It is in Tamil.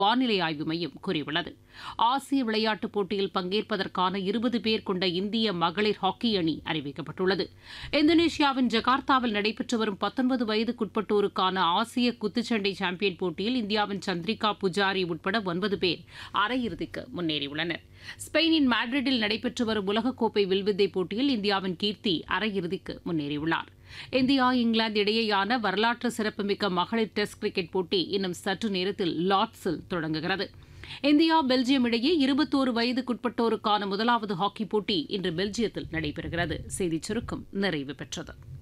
வானிலை ஆய்வு மையம் கூறியுள்ளது ஆசிய விளையாட்டுப் போட்டியில் பங்கேற்பதற்கான இருபது பேர் கொண்ட இந்திய மகளிர் ஹாக்கி அணி அறிவிக்கப்பட்டுள்ளது இந்தோனேஷியாவின் ஜகார்த்தாவில் நடைபெற்று வரும் பத்தொன்பது வயதுக்குட்பட்டோருக்கான ஆசிய குத்துச்சண்டை சாம்பியன் போட்டியில் இந்தியாவின் சந்திரிகா புஜாரி உட்பட ஒன்பது பேர் அரையிறுதிக்கு முன்னேறியுள்ளனர் ஸ்பெயினின் மேட்ரிட்டில் நடைபெற்று வரும் உலகக்கோப்பை வில்வித்தை போட்டியில் இந்தியாவின் கீர்த்தி அரையிறுதிக்கு முன்னேறியுள்ளார் இந்தியா இங்கிலாந்து இடையேயான வரலாற்று சிறப்புமிக்க மகளிர் டெஸ்ட் கிரிக்கெட் போட்டி இன்னும் சற்று நேரத்தில் லார்ட்ஸில் தொடங்குகிறது இந்தியா பெல்ஜியம் இடையே இருபத்தோரு வயதுக்குட்பட்டோருக்கான முதலாவது ஹாக்கி போட்டி இன்று பெல்ஜியத்தில் நடைபெறுகிறது செய்திச் சுருக்கம் நிறைவு பெற்றது